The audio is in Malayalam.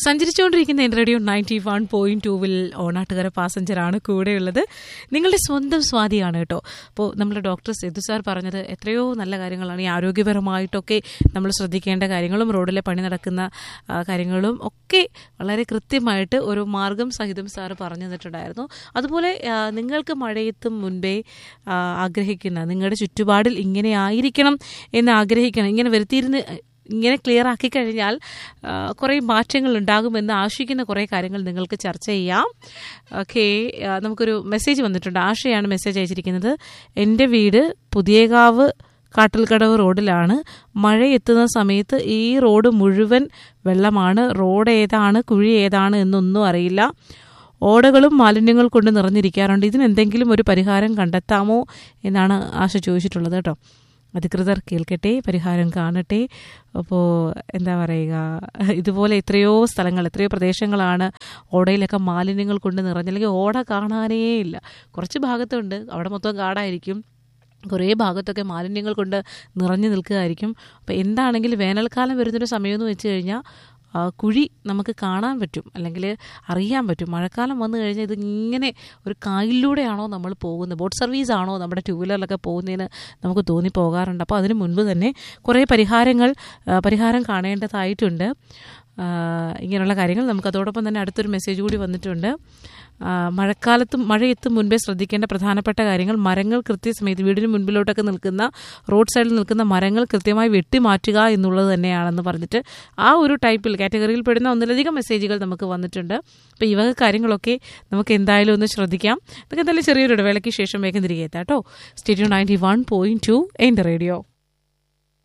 സഞ്ചരിച്ചുകൊണ്ടിരിക്കുന്ന എൻ്റെ റേഡിയോ നയൻറ്റി വൺ പോയിന്റ് ടൂവിൽ ഓണാട്ടുകര പാസഞ്ചറാണ് കൂടെയുള്ളത് നിങ്ങളുടെ സ്വന്തം സ്വാതിയാണ് കേട്ടോ അപ്പോൾ നമ്മുടെ ഡോക്ടർ സിദ്ധു സാർ പറഞ്ഞത് എത്രയോ നല്ല കാര്യങ്ങളാണ് ഈ ആരോഗ്യപരമായിട്ടൊക്കെ നമ്മൾ ശ്രദ്ധിക്കേണ്ട കാര്യങ്ങളും റോഡിലെ പണി നടക്കുന്ന ആ, കാര്യങ്ങളും ഒക്കെ വളരെ കൃത്യമായിട്ട് ഒരു മാർഗം സഹിതം സാർ പറഞ്ഞു തന്നിട്ടുണ്ടായിരുന്നു അതുപോലെ ആ, നിങ്ങൾക്ക് മഴയത്തും മുൻപേ ആ, ആഗ്രഹിക്കുന്ന നിങ്ങളുടെ ചുറ്റുപാടിൽ ഇങ്ങനെ ആയിരിക്കണം എന്ന് ആഗ്രഹിക്കണം ഇങ്ങനെ വരുത്തിയിരുന്ന് ഇങ്ങനെ ക്ലിയർ ആക്കി കഴിഞ്ഞാൽ ആ, കുറേ മാറ്റങ്ങൾ ഉണ്ടാകുമെന്ന് ആശിക്കുന്ന കുറേ കാര്യങ്ങൾ നിങ്ങൾക്ക് ചർച്ച ചെയ്യാം ഓക്കെ നമുക്കൊരു മെസ്സേജ് വന്നിട്ടുണ്ട് ആശയാണ് മെസ്സേജ് അയച്ചിരിക്കുന്നത് എൻ്റെ വീട് പുതിയകാവ് കാട്ടിൽക്കടവ് റോഡിലാണ് മഴ എത്തുന്ന സമയത്ത് ഈ റോഡ് മുഴുവൻ വെള്ളമാണ് റോഡ് ഏതാണ് കുഴി ഏതാണ് എന്നൊന്നും അറിയില്ല ഓടകളും മാലിന്യങ്ങൾ കൊണ്ട് നിറഞ്ഞിരിക്കാറുണ്ട് ഇതിനെന്തെങ്കിലും ഒരു പരിഹാരം കണ്ടെത്താമോ എന്നാണ് ആശ ചോദിച്ചിട്ടുള്ളത് കേട്ടോ അധികൃതർ കേൾക്കട്ടെ പരിഹാരം കാണട്ടെ അപ്പോൾ എന്താ പറയുക ഇതുപോലെ എത്രയോ സ്ഥലങ്ങൾ എത്രയോ പ്രദേശങ്ങളാണ് ഓടയിലൊക്കെ മാലിന്യങ്ങൾ കൊണ്ട് നിറഞ്ഞല്ലെങ്കിൽ ഓട കാണാനേ ഇല്ല കുറച്ച് ഭാഗത്തുണ്ട് അവിടെ മൊത്തം കാടായിരിക്കും കുറേ ഭാഗത്തൊക്കെ മാലിന്യങ്ങൾ കൊണ്ട് നിറഞ്ഞു നിൽക്കുകയായിരിക്കും അപ്പോൾ എന്താണെങ്കിലും വേനൽക്കാലം വരുന്നൊരു സമയമെന്ന് വെച്ച് കഴിഞ്ഞാൽ ആ, കുഴി നമുക്ക് കാണാൻ പറ്റും അല്ലെങ്കിൽ അറിയാൻ പറ്റും മഴക്കാലം വന്നു കഴിഞ്ഞാൽ ഇത് ഇങ്ങനെ ഒരു കായലിലൂടെയാണോ നമ്മൾ പോകുന്നത് ബോട്ട് സർവീസ് ആണോ നമ്മുടെ ടൂ വീലറിലൊക്കെ പോകുന്നതിന് നമുക്ക് തോന്നി പോകാറുണ്ട് അപ്പോൾ അതിന് മുൻപ് തന്നെ കുറേ പരിഹാരങ്ങൾ ആ, പരിഹാരം കാണേണ്ടതായിട്ടുണ്ട് ആ, ഇങ്ങനെയുള്ള കാര്യങ്ങൾ നമുക്ക് അതോടൊപ്പം തന്നെ അടുത്തൊരു മെസ്സേജ് കൂടി വന്നിട്ടുണ്ട് ആ, മഴക്കാലത്തും മഴയെത്തും മുൻപേ ശ്രദ്ധിക്കേണ്ട പ്രധാനപ്പെട്ട കാര്യങ്ങൾ മരങ്ങൾ കൃത്യസമയത്ത് വീടിന് മുൻപിലോട്ടൊക്കെ നിൽക്കുന്ന റോഡ് സൈഡിൽ നിൽക്കുന്ന മരങ്ങൾ കൃത്യമായി വെട്ടിമാറ്റുക എന്നുള്ളത് തന്നെയാണെന്ന് പറഞ്ഞിട്ട് ആ ഒരു ടൈപ്പിൽ കാറ്റഗറിയിൽ പെടുന്ന ഒന്നിലധികം മെസ്സേജുകൾ നമുക്ക് വന്നിട്ടുണ്ട് അപ്പോൾ ഈ വക കാര്യങ്ങളൊക്കെ നമുക്ക് എന്തായാലും ഒന്ന് ശ്രദ്ധിക്കാം നമുക്ക് എന്തായാലും ചെറിയൊരു ഇടവേളയ്ക്ക് ശേഷം വേഗം തിരികെ എത്താം കേട്ടോ സ്റ്റേഡിയോ ninety one point two Ente radio